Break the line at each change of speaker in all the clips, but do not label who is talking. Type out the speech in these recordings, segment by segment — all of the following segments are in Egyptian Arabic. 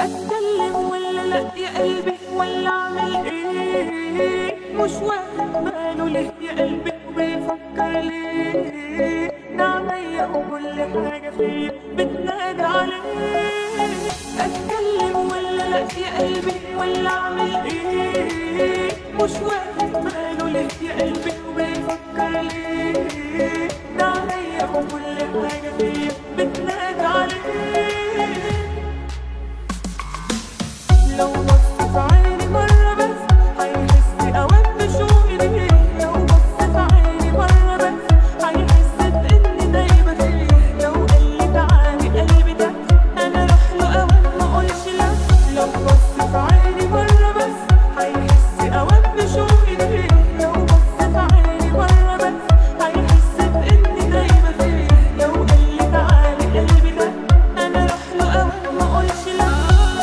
اتكلم ولا لا يا قلبي ولا اعمل ايه مش واخد باله ليه يا قلبي وبيفكر ليه ده عليا وكل حاجة فيا بتنادى عليه اتكلم ولا لا يا قلبي ولا اعمل ايه مش واخد باله ليه يا قلبي وبيفكر ليه ده عليا وكل حاجة فيا بتنادى عليه لو بص في عيني مرة بس هيحس أوام بشوقي ليه لو بص في عيني مرة بس هيحس بإني دايبة فيه لو قالي تعالي قلبي ده أنا أروح له أوام ما أقولش لا لو بص في عيني مرة بس هيحس أوام بشوقي ليه لو بص في عيني مرة بس هيحس بإني دايبة فيه لو قالي تعالي قلبي ده أنا أروح له أوام ما أقولش لا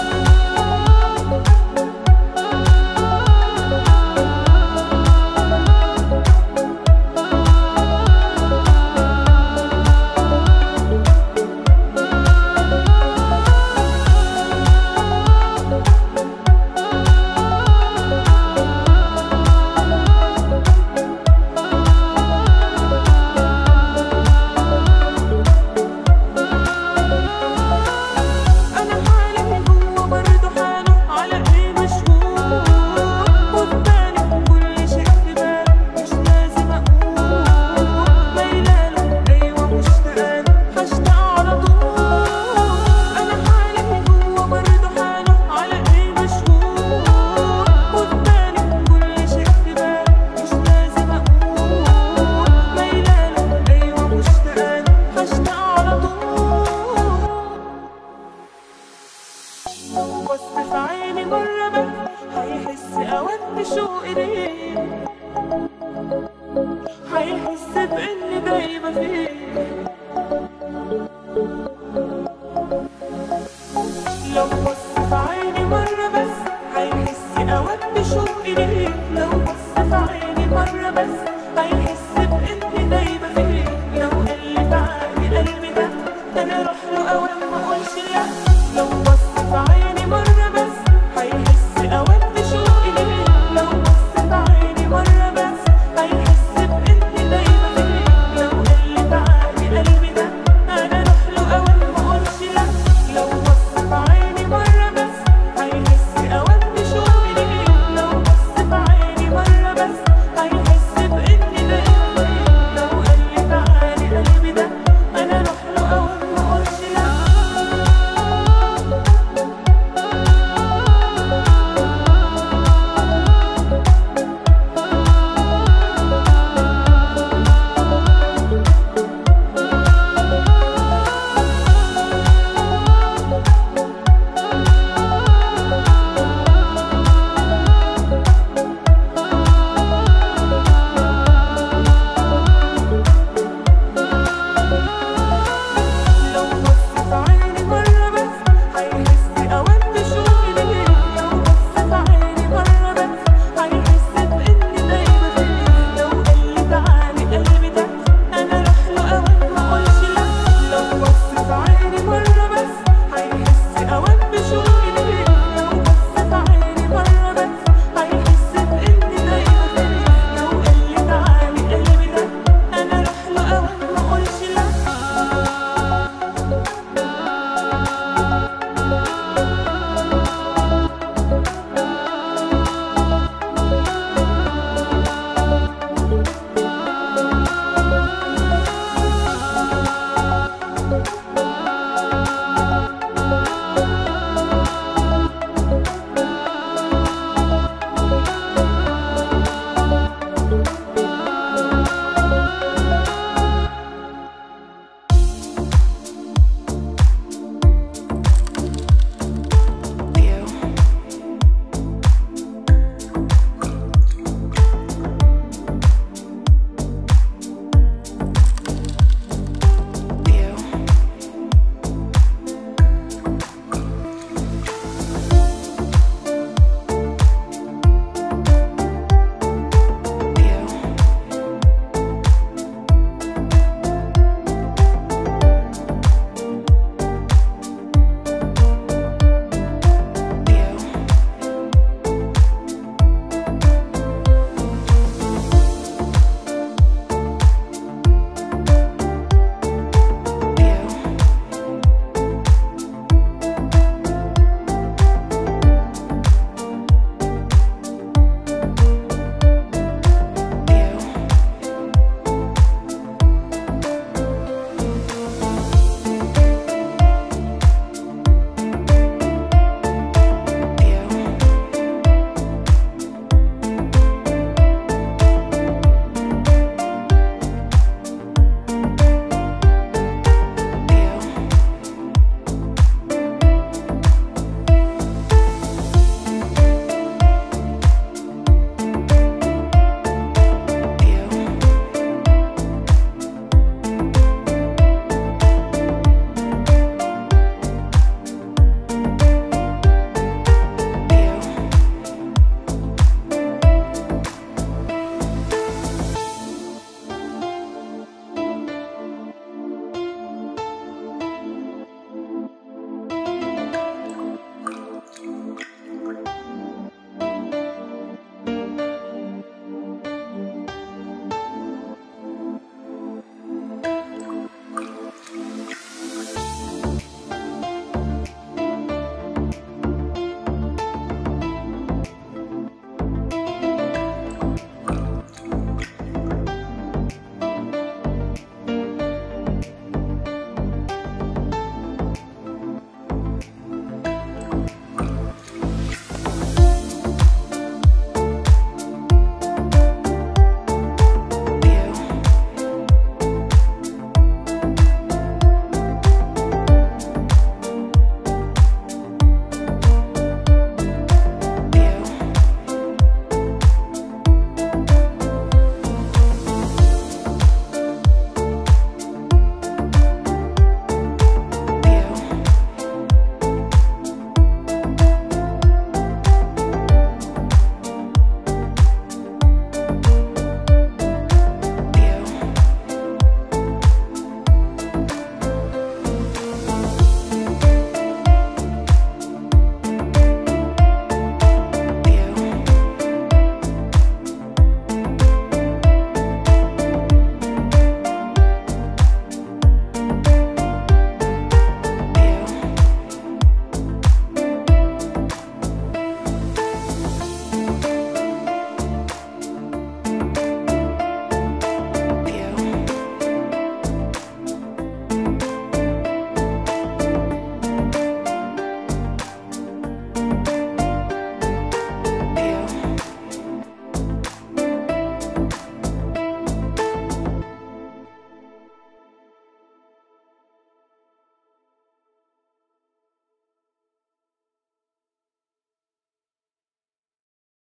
أنا حالي جوا برضه حاله على إيه مشهور وفي بالي كل شيء في بالي مش لازم أقول ميلاله أيوة مشتاقة هشتاق على طول أنا حالي جوا برضه حاله على إيه مشهور وفي بالي كل شيء في بالي مش لازم أقول ميلاله أيوة مشتاقة هشتاق على طول بص في عيني مرة بس هيحس أوقات بشوقي ليه هيحس بإني دايبة فيه لو بص